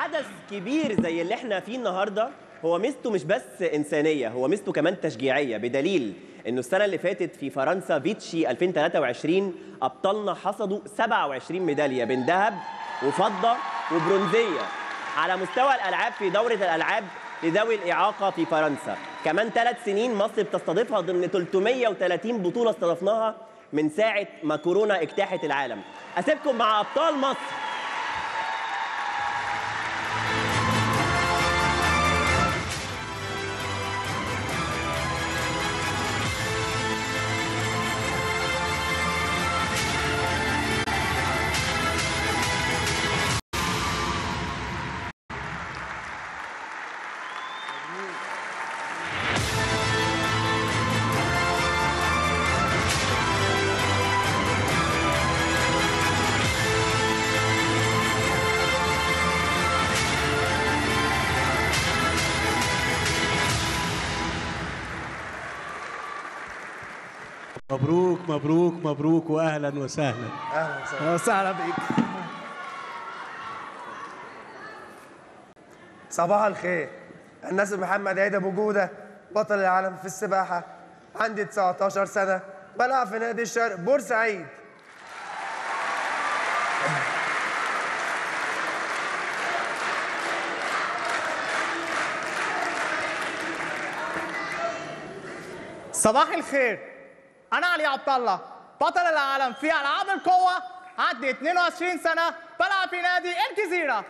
حدث كبير زي اللي احنا فيه النهارده هو ميزته مش بس انسانيه هو ميزته كمان تشجيعيه بدليل انه السنه اللي فاتت في فرنسا فيتشي 2023 ابطالنا حصدوا 27 ميداليه بين ذهب وفضه وبرونزيه على مستوى الالعاب في دوره الالعاب لذوي الاعاقه في فرنسا كمان ثلاث سنين مصر بتستضيفها ضمن 330 بطوله استضفناها من ساعه ما كورونا اجتاحت العالم اسيبكم مع ابطال مصر مبروك مبروك مبروك واهلا وسهلا اهلا وسهلا وسهلا بيك صباح الخير الناس محمد عيد ابو جوده بطل العالم في السباحه عندي 19 سنه بلعب في نادي الشرق بورسعيد صباح الخير انا علي عبد الله بطل العالم في العاب القوه عندي 22 سنه بلعب في نادي الجزيره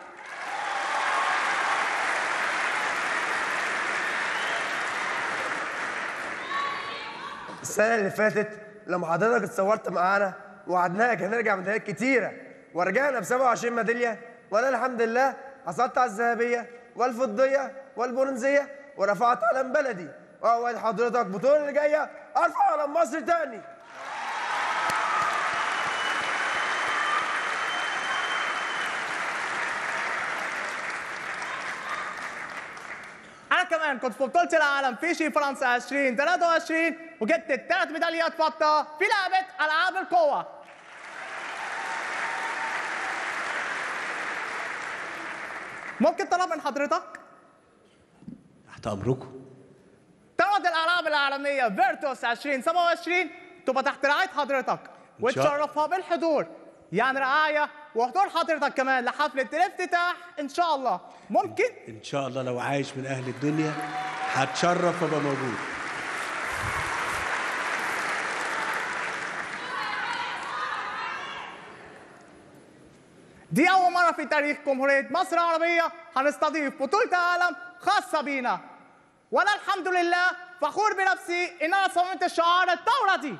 السنه اللي فاتت لما حضرتك اتصورت معانا وعدناك هنرجع ميداليات كتيره ورجعنا ب 27 ميداليه وانا الحمد لله حصلت على الذهبيه والفضيه والبرونزيه ورفعت علم بلدي واوعد حضرتك البطوله اللي جايه ارفع علم مصر تاني انا كمان كنت في بطوله العالم في شي فرنسا 2023 وجبت الثلاث ميداليات فضه في لعبه العاب القوه ممكن طلب من حضرتك تحت امركم دورة الألعاب العالمية فيرتوس 2027 تبقى تحت رعاية حضرتك إن شاء- وتشرفها بالحضور يعني رعاية وحضور حضرتك كمان لحفلة الافتتاح إن شاء الله ممكن ان شاء الله لو عايش من اهل الدنيا هتشرف وابقى موجود دي أول مرة في تاريخ جمهورية مصر العربية هنستضيف بطولة عالم خاصة بينا وأنا الحمد لله فخور بنفسي إن أنا صممت شعار الدورة دي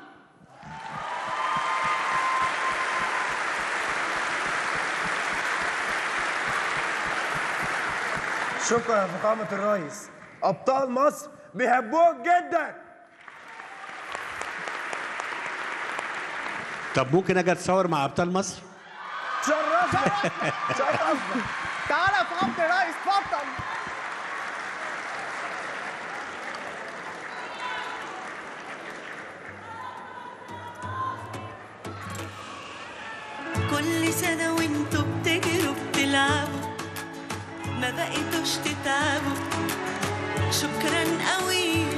شكرا يا فخامه الرئيس ابطال مصر بيحبوك جدا طب ممكن اجي اتصور مع ابطال مصر شرفنا شرفنا تعالى يا فخامة الرئيس اتفضل كل سنة وانتوا بتجروا بتلعبوا ما بقيتوش تتعبوا شكرا قوي